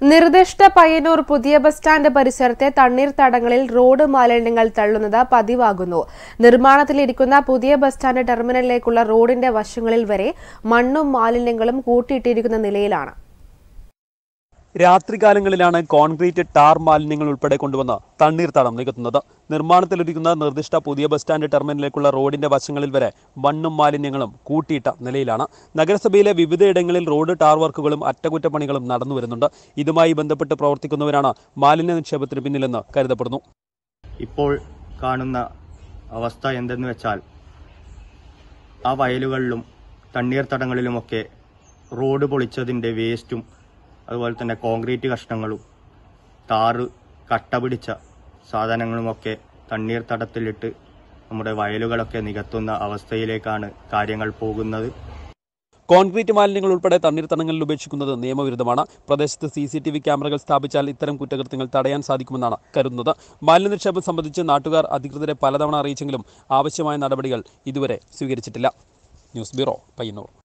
നിർദ്ദിഷ്ട പയ്യന്നൂർ പുതിയ bus stand പരിസരത്തെ തണ്ണീർത്തടങ്ങളിൽ റോഡ് മാലിന്യങ്ങൾ തള്ളുന്നത് പതിവാകുന്നു നിർമ്മാണത്തിലിരിക്കുന്ന പുതിയ ബസ് സ്റ്റാൻഡ് ടെർമിനലിലേക്കുള്ള റോഡിന്റെ വശങ്ങളിൽ വരെ മണ്ണും മാലിന്യങ്ങളും കൂട്ടിയിട്ടിരിക്കുന്ന നിലയിലാണ് രാത്രികാലങ്ങളിലാണ് കോൺക്രീറ്റ് ടാർ മാലിന്യങ്ങൾ ഉൾപ്പെടെ കൊണ്ടുവന്ന് തണ്ണീർത്തടം നികത്തുന്നത് നിർമ്മാണത്തിലിരിക്കുന്ന നിർദ്ദിഷ്ട പുതിയ ബസ് സ്റ്റാൻഡ് ടെർമിനലിലേക്കുള്ള റോഡിന്റെ വശങ്ങളിൽ വരെ മണ്ണും മാലിന്യങ്ങളും കൂട്ടിയിട്ട നിലയിലാണ് നഗരസഭയിലെ വിവിധയിടങ്ങളിൽ റോഡ് ടാർ വർക്കുകളും അറ്റകുറ്റപ്പണികളും നടന്നു വരുന്നുണ്ട് ഇതുമായി ബന്ധപ്പെട്ട് പ്രവർത്തിക്കുന്നവരാണ് മാലിന്യ നിക്ഷേപത്തിന് പിന്നിലെന്ന് കരുതപ്പെടുന്നു ഇപ്പോൾ കാണുന്ന അവസ്ഥ എന്തെന്ന് വെച്ചാൽ ആ വയലുകളിലും തണ്ണീർത്തടങ്ങളിലുമൊക്കെ റോഡ് പൊളിച്ചതിൻ്റെ വേസ്റ്റും അതുപോലെ തന്നെ കോൺക്രീറ്റ് കഷ്ണങ്ങളും താറ് കട്ട പിടിച്ച സാധനങ്ങളുമൊക്കെ തണ്ണീർത്തടത്തിലിട്ട് നമ്മുടെ വയലുകളൊക്കെ നികത്തുന്ന അവസ്ഥയിലേക്കാണ് കാര്യങ്ങൾ പോകുന്നത് കോൺക്രീറ്റ് മാലിന്യങ്ങൾ ഉൾപ്പെടെ തണ്ണീർത്തടങ്ങളിൽ ഉപേക്ഷിക്കുന്നത് നിയമവിരുദ്ധമാണ് പ്രദേശത്ത് സി സി ടി വി ക്യാമറകൾ സ്ഥാപിച്ചാൽ ഇത്തരം കുറ്റകൃത്യങ്ങൾ തടയാൻ സാധിക്കുമെന്നാണ് കരുതുന്നത് മാലിന്യ നിക്ഷേപം സംബന്ധിച്ച് നാട്ടുകാർ അധികൃതരെ പലതവണ അറിയിച്ചെങ്കിലും ആവശ്യമായ നടപടികൾ ഇതുവരെ സ്വീകരിച്ചിട്ടില്ല ന്യൂസ് ബ്യൂറോ പയ്യന്നൂർ